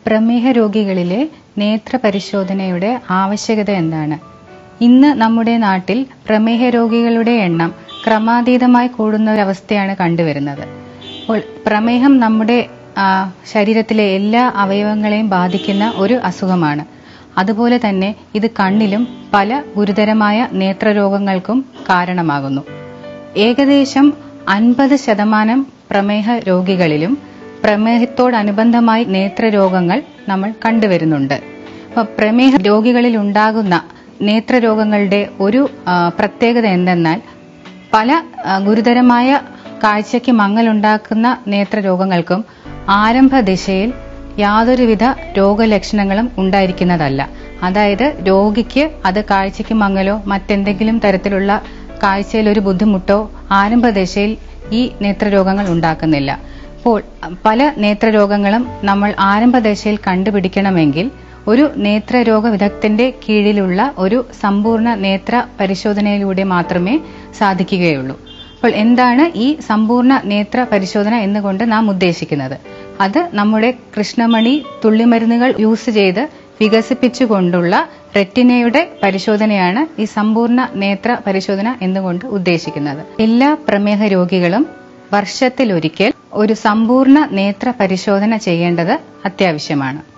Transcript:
പ്രമേഹ രോഗികളിലെ നേത്ര പരിശോധനയുടെ ആവശ്യകത എന്താണ് ഇന്ന് നമ്മുടെ നാട്ടിൽ പ്രമേഹ രോഗികളുടെ എണ്ണം ക്രമാതീതമായി കൂടുന്ന ഒരവസ്ഥയാണ് കണ്ടുവരുന്നത് അപ്പോൾ പ്രമേഹം നമ്മുടെ ആ, ശരീരത്തിലെ എല്ലാ അവയവങ്ങളെയും ബാധിക്കുന്ന ഒരു അസുഖമാണ് അതുപോലെ തന്നെ ഇത് കണ്ണിലും പല ഗുരുതരമായ നേത്രരോഗങ്ങൾക്കും കാരണമാകുന്നു ഏകദേശം അൻപത് ശതമാനം പ്രമേഹ രോഗികളിലും പ്രമേഹത്തോടനുബന്ധമായി നേത്രരോഗങ്ങൾ നമ്മൾ കണ്ടുവരുന്നുണ്ട് അപ്പൊ പ്രമേഹ രോഗികളിൽ ഉണ്ടാകുന്ന നേത്രരോഗങ്ങളുടെ ഒരു ആ, പ്രത്യേകത എന്തെന്നാൽ പല ആ, ഗുരുതരമായ കാഴ്ചയ്ക്ക് മങ്ങലുണ്ടാക്കുന്ന നേത്രരോഗങ്ങൾക്കും ആരംഭ ദിശയിൽ യാതൊരുവിധ രോഗലക്ഷണങ്ങളും ഉണ്ടായിരിക്കുന്നതല്ല അതായത് രോഗിക്ക് അത് കാഴ്ചയ്ക്ക് മങ്ങലോ മറ്റെന്തെങ്കിലും തരത്തിലുള്ള കാഴ്ചയിൽ ഒരു ബുദ്ധിമുട്ടോ ആരംഭ ദശയിൽ ഈ നേത്രരോഗങ്ങൾ ഉണ്ടാക്കുന്നില്ല അപ്പോൾ പല നേത്രരോഗങ്ങളും നമ്മൾ ആരംഭ ദശയിൽ കണ്ടുപിടിക്കണമെങ്കിൽ ഒരു നേത്രരോഗ വിദഗ്ധന്റെ കീഴിലുള്ള ഒരു സമ്പൂർണ്ണ നേത്ര പരിശോധനയിലൂടെ മാത്രമേ സാധിക്കുകയുള്ളൂ അപ്പോൾ എന്താണ് ഈ സമ്പൂർണ്ണ നേത്ര പരിശോധന എന്നുകൊണ്ട് നാം ഉദ്ദേശിക്കുന്നത് അത് നമ്മുടെ കൃഷ്ണമണി തുള്ളിമരുന്നുകൾ യൂസ് ചെയ്ത് വികസിപ്പിച്ചുകൊണ്ടുള്ള റെറ്റിനയുടെ പരിശോധനയാണ് ഈ സമ്പൂർണ്ണ നേത്ര പരിശോധന എന്നുകൊണ്ട് ഉദ്ദേശിക്കുന്നത് എല്ലാ പ്രമേഹ രോഗികളും വർഷത്തിലൊരിക്കൽ ഒരു സമ്പൂർണ്ണ നേത്ര പരിശോധന ചെയ്യേണ്ടത് അത്യാവശ്യമാണ്